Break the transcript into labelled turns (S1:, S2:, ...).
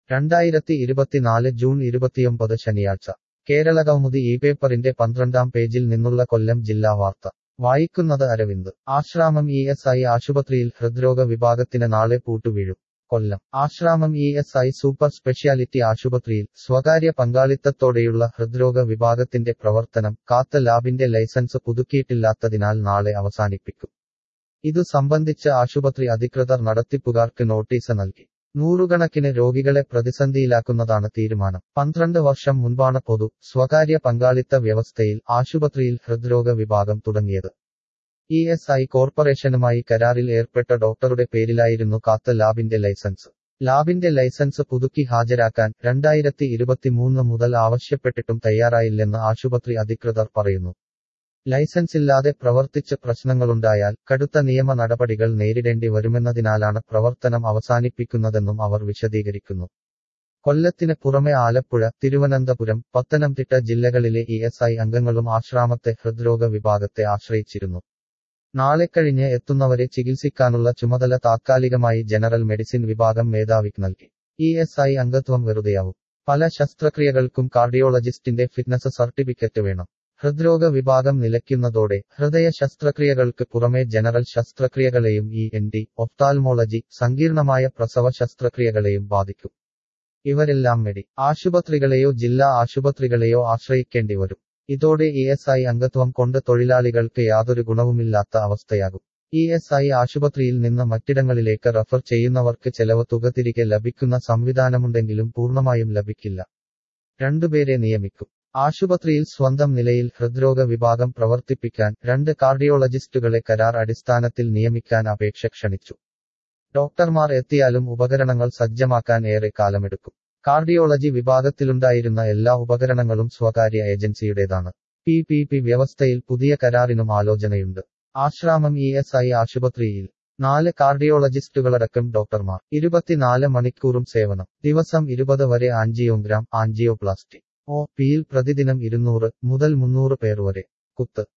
S1: രണ്ടായിരത്തി ഇരുപത്തിനാല് ജൂൺ ഇരുപത്തിയൊമ്പത് ശനിയാഴ്ച കേരളകൗമുദി ഈ പേപ്പറിന്റെ പന്ത്രണ്ടാം പേജിൽ നിന്നുള്ള കൊല്ലം ജില്ലാ വാർത്ത വായിക്കുന്നത് Aravind Asramam E S I ആശുപത്രിയിൽ ഹൃദ്രോഗ വിഭാഗത്തിന് നാളെ പൂട്ടുവീഴും Kollam Asramam E S I super speciality ആശുപത്രിയിൽ സ്വകാര്യ പങ്കാളിത്തത്തോടെയുള്ള ഹൃദ്രോഗ വിഭാഗത്തിന്റെ പ്രവർത്തനം കാത്ത ലാബിന്റെ ലൈസൻസ് പുതുക്കിയിട്ടില്ലാത്തതിനാൽ നാളെ അവസാനിപ്പിക്കും ഇതു സംബന്ധിച്ച് ആശുപത്രി അധികൃതർ നടത്തിപ്പുകാർക്ക് നോട്ടീസ് നൽകി നൂറുകണക്കിന് രോഗികളെ പ്രതിസന്ധിയിലാക്കുന്നതാണ് തീരുമാനം പന്ത്രണ്ട് വർഷം മുൻപാണ് പൊതു സ്വകാര്യ പങ്കാളിത്ത വ്യവസ്ഥയിൽ ആശുപത്രിയിൽ ഹൃദ്രോഗ വിഭാഗം തുടങ്ങിയത് ഇ എസ് ഐ കോർപ്പറേഷനുമായി കരാറിൽ ഏർപ്പെട്ട ഡോക്ടറുടെ പേരിലായിരുന്നു കാത്ത ലാബിന്റെ ലൈസൻസ് ലാബിന്റെ ലൈസൻസ് പുതുക്കി ഹാജരാക്കാൻ രണ്ടായിരത്തി ഇരുപത്തിമൂന്ന് മുതൽ ആവശ്യപ്പെട്ടിട്ടും തയ്യാറായില്ലെന്ന് ആശുപത്രി അധികൃതർ പറയുന്നു ലൈസൻസില്ലാതെ പ്രവർത്തിച്ച് പ്രശ്നങ്ങളുണ്ടായാൽ കടുത്ത നിയമ നടപടികൾ നേരിടേണ്ടി വരുമെന്നതിനാലാണ് പ്രവർത്തനം അവസാനിപ്പിക്കുന്നതെന്നും അവർ വിശദീകരിക്കുന്നു കൊല്ലത്തിന് പുറമെ ആലപ്പുഴ തിരുവനന്തപുരം പത്തനംതിട്ട ജില്ലകളിലെ ഇ എസ് ഐ അംഗങ്ങളും ആശ്രാമത്തെ ഹൃദ്രോഗ വിഭാഗത്തെ ആശ്രയിച്ചിരുന്നു നാളെ കഴിഞ്ഞ് എത്തുന്നവരെ ചികിത്സിക്കാനുള്ള ചുമതല താത്കാലികമായി ജനറൽ മെഡിസിൻ വിഭാഗം മേധാവിക്ക് നൽകി ഇ എസ് ഐ അംഗത്വം വെറുതെയാവും പല ശസ്ത്രക്രിയകൾക്കും കാർഡിയോളജിസ്റ്റിന്റെ ഫിറ്റ്നസ് സർട്ടിഫിക്കറ്റ് വേണം ഹൃദ്രോഗ വിഭാഗം നിലയ്ക്കുന്നതോടെ ഹൃദയ ശസ്ത്രക്രിയകൾക്ക് പുറമെ ജനറൽ ശസ്ത്രക്രിയകളെയും ഇ എൻ ഡി ഒഫ്താൽമോളജി സങ്കീർണമായ പ്രസവ ശസ്ത്രക്രിയകളെയും ബാധിക്കും ഇവരെല്ലാം മെഡി ആശുപത്രികളെയോ ജില്ലാ ആശുപത്രികളെയോ ആശ്രയിക്കേണ്ടി വരും ഇതോടെ ഇ എസ് ഐ അംഗത്വം കൊണ്ട് തൊഴിലാളികൾക്ക് യാതൊരു ഗുണവുമില്ലാത്ത അവസ്ഥയാകും ഇ എസ് ഐ ആശുപത്രിയിൽ നിന്ന് മറ്റിടങ്ങളിലേക്ക് റഫർ ചെയ്യുന്നവർക്ക് ചെലവ് തുക തിരികെ ലഭിക്കുന്ന സംവിധാനമുണ്ടെങ്കിലും പൂർണ്ണമായും ലഭിക്കില്ല രണ്ടുപേരെ നിയമിക്കും ആശുപത്രിയിൽ സ്വന്തം നിലയിൽ ഹൃദ്രോഗ വിഭാഗം പ്രവർത്തിപ്പിക്കാൻ രണ്ട് കാർഡിയോളജിസ്റ്റുകളെ കരാർ അടിസ്ഥാനത്തിൽ നിയമിക്കാൻ അപേക്ഷ ക്ഷണിച്ചു ഡോക്ടർമാർ എത്തിയാലും ഉപകരണങ്ങൾ സജ്ജമാക്കാൻ ഏറെ കാലമെടുക്കും കാർഡിയോളജി വിഭാഗത്തിലുണ്ടായിരുന്ന എല്ലാ ഉപകരണങ്ങളും സ്വകാര്യ ഏജൻസിയുടേതാണ് പി പി പി വ്യവസ്ഥയിൽ പുതിയ കരാറിനും ആലോചനയുണ്ട് ആശ്രാമം ഇ എസ് ഐ ആശുപത്രിയിൽ നാല് കാർഡിയോളജിസ്റ്റുകളടക്കം ഡോക്ടർമാർ ഇരുപത്തിനാല് മണിക്കൂറും സേവനം ദിവസം ഇരുപത് വരെ ആൻജിയോഗ്രാം ആൻജിയോപ്ലാസ്റ്റി ഒ പിയിൽ പ്രതിദിനം ഇരുന്നൂറ് മുതൽ മുന്നൂറ് പേർ വരെ കുത്ത്